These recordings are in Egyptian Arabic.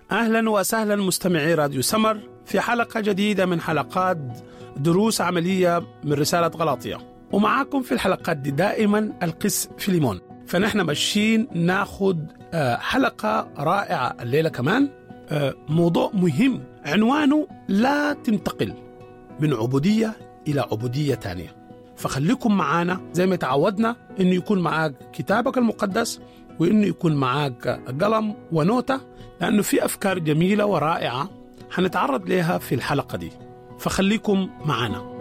اهلا وسهلا مستمعي راديو سمر في حلقه جديده من حلقات دروس عمليه من رساله غلاطيه ومعاكم في الحلقات دي دائما القس فيليمون فنحن ماشيين ناخد آه، حلقه رائعه الليله كمان آه، موضوع مهم عنوانه لا تنتقل من عبوديه الى عبوديه ثانيه فخليكم معانا زي ما تعودنا انه يكون معاك كتابك المقدس وانه يكون معاك قلم ونوتة لانه في افكار جميله ورائعه حنتعرض لها في الحلقه دي فخليكم معانا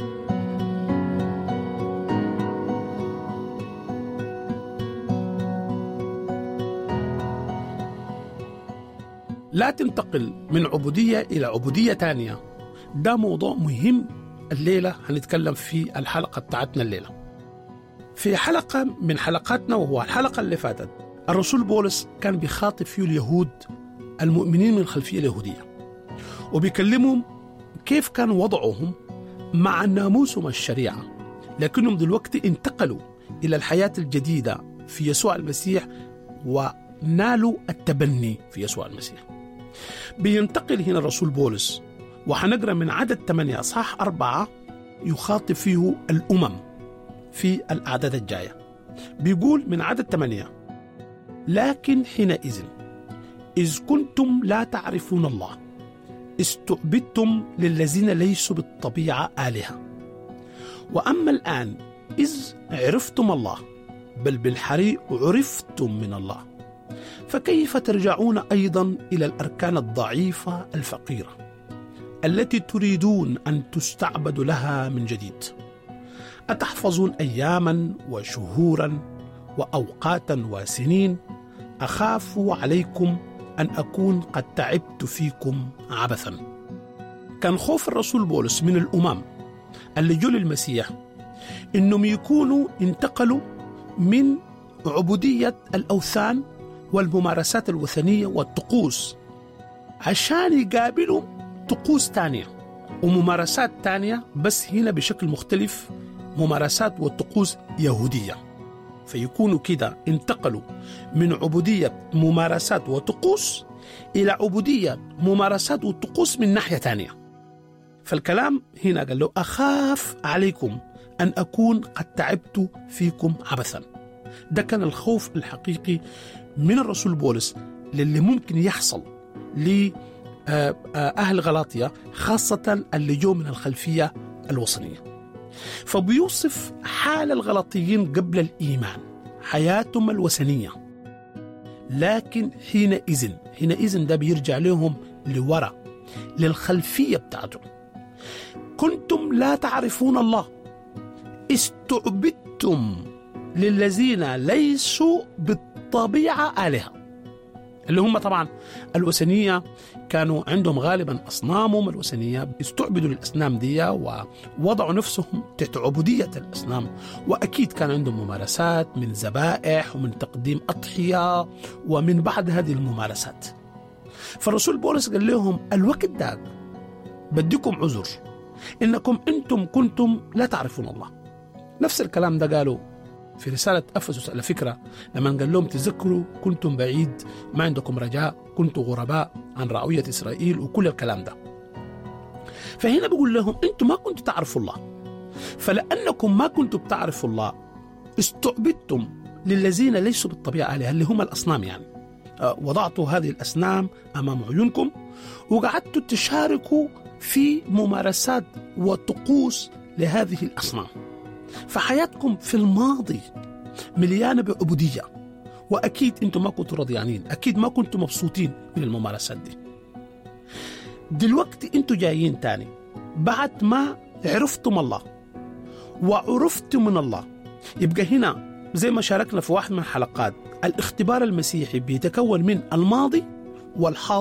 لا تنتقل من عبوديه الى عبوديه ثانيه ده موضوع مهم الليله هنتكلم في الحلقه بتاعتنا الليله في حلقه من حلقاتنا وهو الحلقه اللي فاتت الرسول بولس كان بيخاطب فيه اليهود المؤمنين من الخلفيه اليهوديه وبيكلمهم كيف كان وضعهم مع ناموسهم الشريعه لكنهم دلوقتي انتقلوا الى الحياه الجديده في يسوع المسيح ونالوا التبني في يسوع المسيح بينتقل هنا الرسول بولس وحنقرا من عدد 8 اصحاح أربعة يخاطب فيه الأمم في الأعداد الجاية بيقول من عدد 8 لكن حينئذ إذ كنتم لا تعرفون الله استعبدتم للذين ليسوا بالطبيعة آلهة وأما الآن إذ عرفتم الله بل بالحري عرفتم من الله فكيف ترجعون أيضا إلى الأركان الضعيفة الفقيرة التي تريدون أن تستعبدوا لها من جديد أتحفظون أياما وشهورا وأوقاتا وسنين أخاف عليكم أن أكون قد تعبت فيكم عبثا كان خوف الرسول بولس من الأمم اللي جو للمسيح إنهم يكونوا انتقلوا من عبودية الأوثان والممارسات الوثنية والطقوس عشان يقابلوا طقوس تانية وممارسات تانية بس هنا بشكل مختلف ممارسات والطقوس يهودية فيكونوا كده انتقلوا من عبودية ممارسات وطقوس إلى عبودية ممارسات وطقوس من ناحية تانية فالكلام هنا قال له أخاف عليكم أن أكون قد تعبت فيكم عبثا ده كان الخوف الحقيقي من الرسول بولس للي ممكن يحصل لأهل غلاطية خاصة اللي جو من الخلفية الوصنية فبيوصف حال الغلاطيين قبل الإيمان حياتهم الوثنية لكن حينئذ حينئذ ده بيرجع لهم لورا للخلفية بتاعتهم كنتم لا تعرفون الله استعبدتم للذين ليسوا بالطبيعة آلهة اللي هم طبعا الوثنية كانوا عندهم غالبا أصنامهم الوثنية استعبدوا للأصنام دي ووضعوا نفسهم تحت عبودية الأصنام وأكيد كان عندهم ممارسات من ذبائح ومن تقديم أضحية ومن بعد هذه الممارسات فالرسول بولس قال لهم الوقت ده بديكم عذر إنكم أنتم كنتم لا تعرفون الله نفس الكلام ده قالوا في رسالة أفسس على فكرة لما قال لهم تذكروا كنتم بعيد ما عندكم رجاء كنتم غرباء عن رعوية إسرائيل وكل الكلام ده فهنا بيقول لهم أنتم ما كنتم تعرفوا الله فلأنكم ما كنتم تعرفوا الله استعبدتم للذين ليسوا بالطبيعة آلهة اللي هم الأصنام يعني آه، وضعتوا هذه الأصنام أمام عيونكم وقعدتوا تشاركوا في ممارسات وطقوس لهذه الأصنام فحياتكم في الماضي مليانه بعبوديه واكيد انتم ما كنتوا رضيانين اكيد ما كنتوا مبسوطين من الممارسات دي دلوقتي انتوا جايين تاني بعد ما عرفتم الله وعرفتم من الله يبقى هنا زي ما شاركنا في واحد من الحلقات الاختبار المسيحي بيتكون من الماضي والحاضر